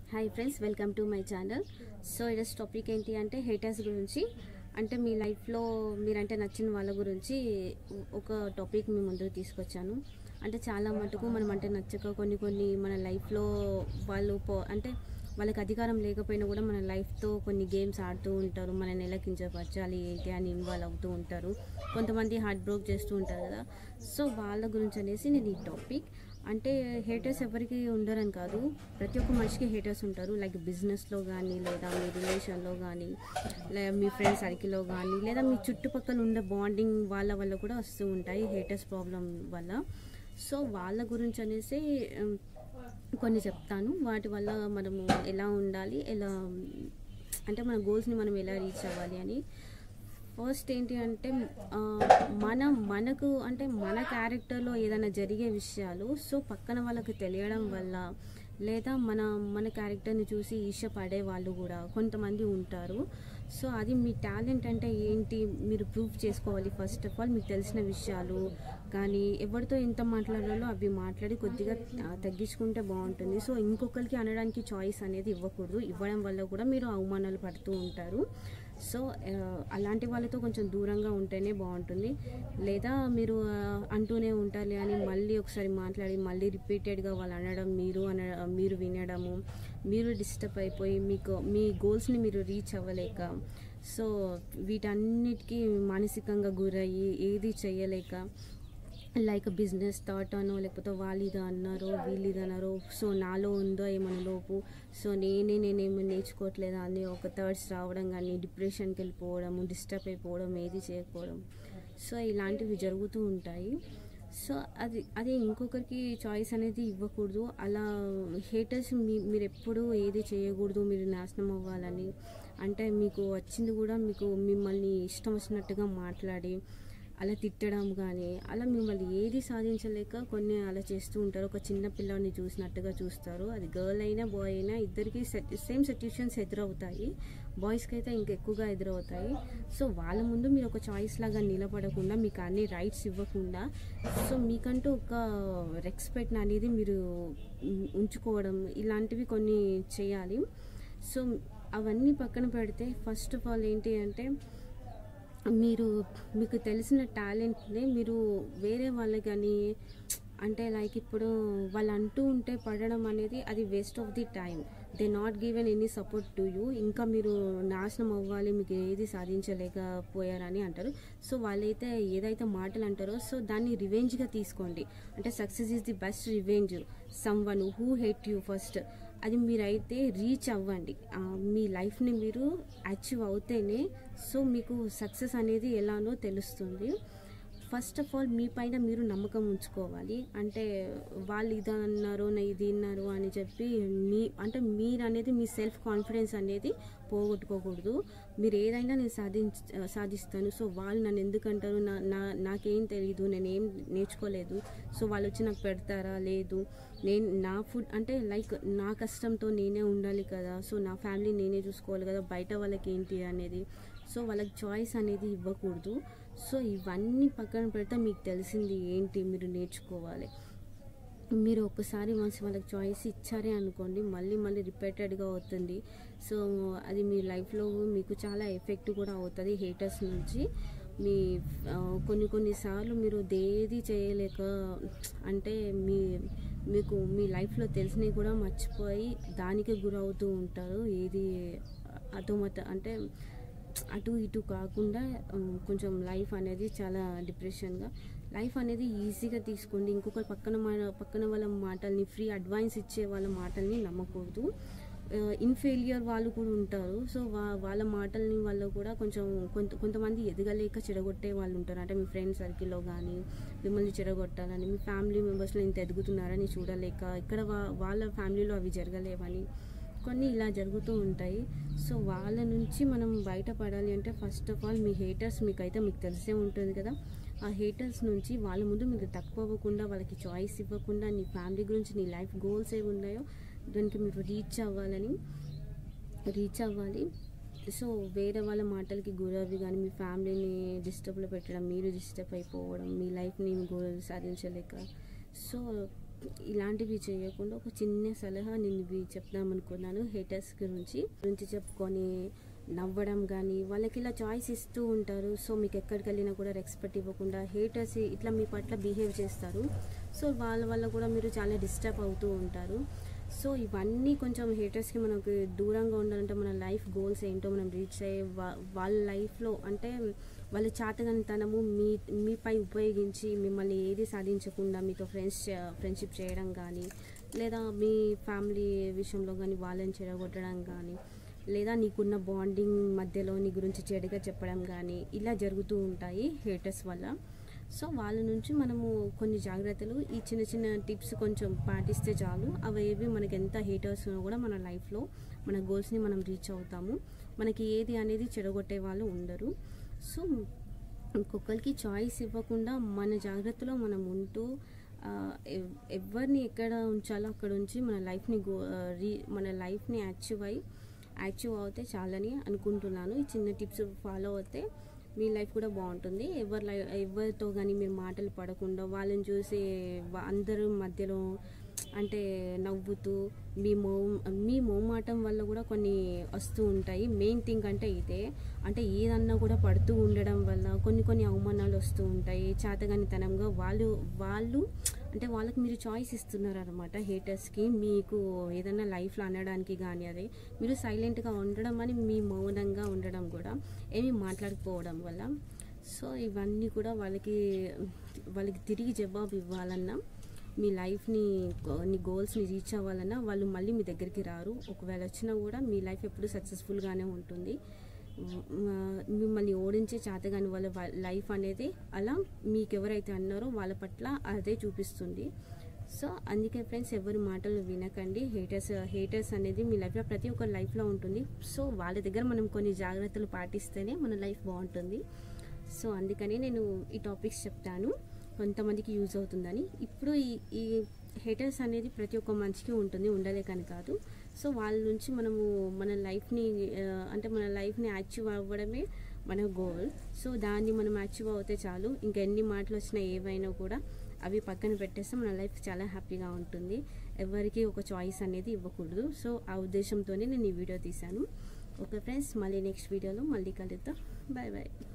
hi friends welcome to my channel so ఈరోజు topic ఏంటి అంటే హేటర్స్ గురించి అంటే మీ లైఫ్లో మీరంటే నచ్చిన వాళ్ళ గురించి ఒక టాపిక్ మీ ముందుకు తీసుకొచ్చాను అంటే చాలా మటుకు మనం అంటే నచ్చక కొన్ని కొన్ని మన లైఫ్లో వాళ్ళు పో- అంటే వాళ్ళకి అధికారం లేకపోయినా కూడా మన లైఫ్తో కొన్ని గేమ్స్ ఆడుతూ ఉంటారు మనని ఎలా కించపరచాలి ఏంటి అని ఇన్వాల్వ్ అవుతూ ఉంటారు కొంతమంది హార్ట్ బ్రోక్ చేస్తూ ఉంటారు కదా సో వాళ్ళ గురించి అనేసి నేను ఈ టాపిక్ అంటే హేటర్స్ ఎవరికి ఉండరని కాదు ప్రతి ఒక్క మనిషికి హేటర్స్ ఉంటారు లైక్ బిజినెస్లో కానీ లేదా మీ రిలేషన్లో కానీ లేదా మీ ఫ్రెండ్స్ సర్కిల్లో కానీ లేదా మీ చుట్టుపక్కల ఉండే బాండింగ్ వాళ్ళ వల్ల కూడా వస్తూ ఉంటాయి హేటర్స్ ప్రాబ్లం వల్ల సో వాళ్ళ గురించి అనేసి ఉమ్, కొన్ని చెప్తాను వాటి వల్ల మనము ఎలా ఉండాలి ఎలా అంటే మన గోల్స్ని మనం ఎలా రీచ్ అవ్వాలి అని ఫస్ట్ ఏంటి అంటే ఆ, మన మనకు అంటే మన క్యారెక్టర్లో ఏదైనా జరిగే విషయాలు సో పక్కన వాళ్ళకి తెలియడం వల్ల లేదా మన మన క్యారెక్టర్ని చూసి ఈర్ష్య పడే వాళ్ళు కూడా కొంతమంది ఉంటారు సో అది మీ టాలెంట్ అంటే ఏంటి మీరు ప్రూవ్ చేసుకోవాలి ఫస్ట్ ఆఫ్ ఆల్ మీకు తెలిసిన విషయాలు కానీ ఎవరితో ఎంత మాట్లాడాలో అవి మాట్లాడి కొద్దిగా ఆ, తగ్గించుకుంటే బాగుంటుంది సో ఇంకొకరికి అనడానికి చాయిస్ అనేది ఇవ్వకూడదు ఇవ్వడం వల్ల కూడా మీరు అవమానాలు పడుతూ ఉంటారు సో ఆ, అలాంటి వాళ్ళతో కొంచెం దూరంగా ఉంటేనే బాగుంటుంది లేదా మీరు ఆ, అంటూనే ఉంటారు అని మళ్ళీ ఒకసారి మాట్లాడి మళ్ళీ రిపీటెడ్గా వాళ్ళు అనడం మీరు అన మీరు వినడము మీరు డిస్టర్బ్ అయిపోయి మీకు మీ గోల్స్ని మీరు రీచ్ అవ్వలేక సో వీటన్నిటికీ మానసికంగా గురయ్యి ఏది చేయలేక లైక్ బిజినెస్ థాట్ అనో లేకపోతే వాళ్ళు ఇది అన్నారో వీళ్ళు ఇది అన్నారో సో నాలో ఉందో ఏమైనా లోపు సో నేనే నేనేమి నేర్చుకోవట్లేదా అని ఒక థర్డ్స్ రావడం కానీ డిప్రెషన్కి వెళ్ళిపోవడం డిస్టర్బ్ అయిపోవడం ఏది చేయకపోవడం సో ఇలాంటివి జరుగుతూ ఉంటాయి సో అది అది ఇంకొకరికి చాయిస్ అనేది ఇవ్వకూడదు అలా హేటర్స్ మీ మీరు ఎప్పుడూ ఏది చేయకూడదు మీరు నాశనం అవ్వాలని అంటే మీకు వచ్చింది కూడా మీకు మిమ్మల్ని ఇష్టం వచ్చినట్టుగా మాట్లాడి అలా తిట్టడం కానీ అలా మిమ్మల్ని ఏది సాధించలేక కొన్ని అలా చేస్తూ ఉంటారు ఒక చిన్న పిల్లని చూసినట్టుగా చూస్తారు అది గర్ల్ అయినా బాయ్ అయినా ఇద్దరికి సేమ్ సిచ్యుయేషన్స్ ఎదురవుతాయి బాయ్స్కి అయితే ఇంకా ఎక్కువగా ఎదురవుతాయి సో వాళ్ళ ముందు మీరు ఒక చాయిస్ లాగా నిలబడకుండా మీకు అన్ని రైట్స్ ఇవ్వకుండా సో మీకంటూ ఒక రెస్పెక్ట్ అనేది మీరు ఉం- ఉంచుకోవడం ఇలాంటివి కొన్ని చేయాలి సో అవన్నీ పక్కన పెడితే ఫస్ట్ ఆఫ్ ఆల్ ఏంటి అంటే మీరు మీకు తెలిసిన టాలెంట్ని మీరు వేరే వాళ్ళకి కానీ అంటే లైక్ ఇప్పుడు వాళ్ళు అంటూ ఉంటే పడడం అనేది అది waste of the time they not given any support to you ఇంకా మీరు నాశనం అవ్వాలి మీకు ఏది సాధించలేకపోయారని అంటారు సో వాళ్ళైతే ఏదైతే మాటలు అంటారో సో దాన్ని రివెంజ్గా తీసుకోండి అంటే success is the best revenge someone who hate you first అది మీరైతే రీచ్ అవ్వండి ఆ, మీ లైఫ్ని మీరు అచీవ్ అవుతేనే సో మీకు సక్సెస్ అనేది ఎలానో తెలుస్తుంది ఫస్ట్ ఆఫ్ ఆల్ మీ పైన మీరు నమ్మకం ఉంచుకోవాలి అంటే వాళ్ళు ఇది అన్నారు నా ఇది అన్నారు అని చెప్పి మీ అంటే మీరు అనేది మీ సెల్ఫ్ కాన్ఫిడెన్స్ అనేది పోగొట్టుకోకూడదు మీరు ఏదైనా నేను సాధించ సాధిస్తాను సో వాళ్ళు నన్ను ఎందుకంటారు నా నా నాకేం తెలియదు నేను ఏం నేర్చుకోలేదు సో వాళ్ళు వచ్చి నాకు పెడతారా లేదు నేను నా ఫుడ్ అంటే లైక్ నా కష్టంతో నేనే ఉండాలి కదా సో నా ఫ్యామిలీ నేనే చూసుకోవాలి కదా బయట వాళ్ళకి ఏంటి అనేది సో వాళ్ళకి చాయిస్ అనేది ఇవ్వకూడదు సో ఇవన్నీ పక్కన పెడితే మీకు తెలిసింది ఏంటి మీరు నేర్చుకోవాలి మీరు ఒక్కసారి వన్స్ వాళ్ళకి చాయిస్ ఇచ్చారే అనుకోండి మళ్ళీ మళ్ళీ రిపీటెడ్గా అవుతుంది సో అది మీ లైఫ్లో మీకు చాలా ఎఫెక్ట్ కూడా అవుతుంది హేటర్స్ నుంచి మీ ఆ, కొన్ని కొన్నిసార్లు మీరు దేది చేయలేక అంటే మీ మీకు మీ లైఫ్లో తెలిసినవి కూడా మర్చిపోయి దానికి గురవుతూ ఉంటారు ఏది అతోమత అంటే అటు ఇటు కాకుండా ఉమ్, కొంచెం లైఫ్ అనేది చాలా డిప్రెషన్గా లైఫ్ అనేది ఈజీగా తీసుకోండి ఇంకొకరు పక్కన మా- పక్కన వాళ్ళ మాటల్ని ఫ్రీ అడ్వైన్స్ ఇచ్చే వాళ్ళ మాటల్ని నమ్మకూడదు ఇన్ఫెయిలియర్ వాళ్ళు కూడా ఉంటారు సో వా వాళ్ళ మాటల్ని వాళ్ళు కూడా కొంచెం కొంత కొంతమంది ఎదగలేక చెడగొట్టే వాళ్ళు ఉంటారు అంటే మీ ఫ్రెండ్ సర్కిల్లో కానీ మిమ్మల్ని చెడగొట్టాలని మీ ఫ్యామిలీ మెంబర్స్లో ఇంత ఎదుగుతున్నారని చూడలేక ఇక్కడ వా- వాళ్ళ ఫ్యామిలీలో అవి జరగలేవని కొన్ని ఇలా జరుగుతూ ఉంటాయి సో వాళ్ళ నుంచి మనం బయటపడాలి అంటే ఫస్ట్ ఆఫ్ ఆల్ మీ హేటర్స్ మీకైతే మీకు తెలిసే ఉంటుంది కదా ఆ హేటర్స్ నుంచి వాళ్ళ ముందు మీకు తక్కువ అవ్వకుండా వాళ్ళకి చాయిస్ ఇవ్వకుండా నీ ఫ్యామిలీ గురించి నీ లైఫ్ గోల్స్ ఏవి ఉన్నాయో దానికి మీరు రీచ్ అవ్వాలని రీచ్ అవ్వాలి సో వేరే వాళ్ళ మాటలకి గురవి కానీ మీ ఫ్యామిలీని డిస్టర్బ్లో పెట్టడం మీరు డిస్టర్బ్ అయిపోవడం మీ లైఫ్ని గోల్ సాధించలేక సో ఇలాంటివి చేయకుండా ఒక చిన్న సలహా నేను ఇవి చెప్దామనుకున్నాను హేటర్స్ గురించి గురించి చెప్పుకొని నవ్వడం కానీ వాళ్ళకి ఇలా చాయిస్ ఇస్తూ ఉంటారు సో మీకు ఎక్కడికి వెళ్ళినా కూడా రెస్పెక్ట్ ఇవ్వకుండా హేటర్స్ ఇట్లా మీ పట్ల బిహేవ్ చేస్తారు సో వాళ్ళ వల్ల కూడా మీరు చాలా డిస్టర్బ్ అవుతూ ఉంటారు సో ఇవన్నీ కొంచెం హేటర్స్కి మనకు దూరంగా ఉండాలంటే మన లైఫ్ గోల్స్ ఏంటో మనం రీచ్ అయ్యే వా- వాళ్ళ లైఫ్లో అంటే వాళ్ళ చాతగానితనము మీ మీపై ఉపయోగించి మిమ్మల్ని ఏది సాధించకుండా మీతో ఫ్రెండ్స్ ఫ్రెండ్షిప్ చేయడం కానీ లేదా మీ ఫ్యామిలీ విషయంలో కానీ వాళ్ళని చెడగొట్టడం కానీ లేదా నీకున్న బాండింగ్ మధ్యలో నీ గురించి చెడుగా చెప్పడం కానీ ఇలా జరుగుతూ ఉంటాయి హేటర్స్ వల్ల సో వాళ్ళ నుంచి మనము కొన్ని జాగ్రత్తలు ఈ చిన్న చిన్న టిప్స్ కొంచెం పాటిస్తే చాలు అవి ఏవి మనకి ఎంత హేటర్స్ ఉన్నా కూడా మన లైఫ్లో మన గోల్స్ని మనం రీచ్ అవుతాము మనకి ఏది అనేది చెడగొట్టే వాళ్ళు ఉండరు సో ఇంకొకరికి చాయిస్ ఇవ్వకుండా మన జాగ్రత్తలో మనం ఉంటూ ఆ, ఎవ్- ఎవరిని ఎక్కడ ఉంచాలో అక్కడ ఉంచి మన లైఫ్ని గో ఆ, రీ మన లైఫ్ని యాక్టివ్ అయి యాక్టివ్ అవుతే చాలని అనుకుంటున్నాను ఈ చిన్న టిప్స్ ఫాలో అవుతే మీ లైఫ్ కూడా బాగుంటుంది ఎవరి లై ఎవరితో కానీ మీరు మాటలు పడకుండా వాళ్ళని చూసి వా- అందరూ మధ్యలో అంటే నవ్వుతూ మీ మో మీ మోమాటం వల్ల కూడా కొన్ని వస్తూ ఉంటాయి మెయిన్ థింగ్ అంటే ఇదే అంటే ఏదన్నా కూడా పడుతూ ఉండడం వల్ల కొన్ని కొన్ని అవమానాలు వస్తూ ఉంటాయి చేతగానితనంగా వాళ్ళు వాళ్ళు అంటే వాళ్ళకి మీరు చాయిస్ ఇస్తున్నారు అనమాట హేటర్స్కి మీకు ఏదైనా లైఫ్లో అనడానికి కానీ అదే మీరు సైలెంట్గా ఉండడం అని మీ మౌనంగా ఉండడం కూడా ఏమీ మాట్లాడకపోవడం వల్ల సో ఇవన్నీ కూడా వాళ్ళకి వాళ్ళకి తిరిగి జవాబు ఇవ్వాలన్నా మీ లైఫ్ని నీ గోల్స్ని రీచ్ అవ్వాలన్నా వాళ్ళు మళ్ళీ మీ దగ్గరికి రారు ఒకవేళ వచ్చినా కూడా మీ లైఫ్ ఎప్పుడు సక్సెస్ఫుల్గానే ఉంటుంది మ- మిమ్మల్ని ఓడించే చేతగాని వాళ్ళ వా- లైఫ్ అనేది అలా మీకు ఎవరైతే అన్నారో వాళ్ళ పట్ల అదే చూపిస్తుంది సో అందుకే ఫ్రెండ్స్ ఎవరి మాటలు వినకండి హేటర్స్ హేటర్స్ అనేది మీ లైఫ్లో ప్రతి ఒక్కరి లైఫ్లో ఉంటుంది సో వాళ్ళ దగ్గర మనం కొన్ని జాగ్రత్తలు పాటిస్తేనే మన లైఫ్ బాగుంటుంది సో అందుకని నేను ఈ టాపిక్స్ చెప్తాను కొంతమందికి యూజ్ అవుతుందని ఇప్పుడు ఈ ఈ హేటర్స్ అనేది ప్రతి ఒక్క మనిషికి ఉంటుంది ఉండలేకని కాదు సో వాళ్ళ నుంచి మనము మన లైఫ్ని ఆ, అంటే మన లైఫ్ని యాక్టివ్ అవ్వడమే మన గోల్ సో దాన్ని మనం యాక్టివ్ అవుతే చాలు ఇంకా ఎన్ని మాటలు వచ్చినా ఏవైనా కూడా అవి పక్కన పెట్టేస్తే మన లైఫ్ చాలా హ్యాపీగా ఉంటుంది ఎవరికి ఒక చాయిస్ అనేది ఇవ్వకూడదు సో ఆ ఉద్దేశంతోనే నేను ఈ వీడియో తీశాను ఓకే ఫ్రెండ్స్ మళ్ళీ నెక్స్ట్ వీడియోలో మళ్ళీ కలుద్దాం బాయ్ బాయ్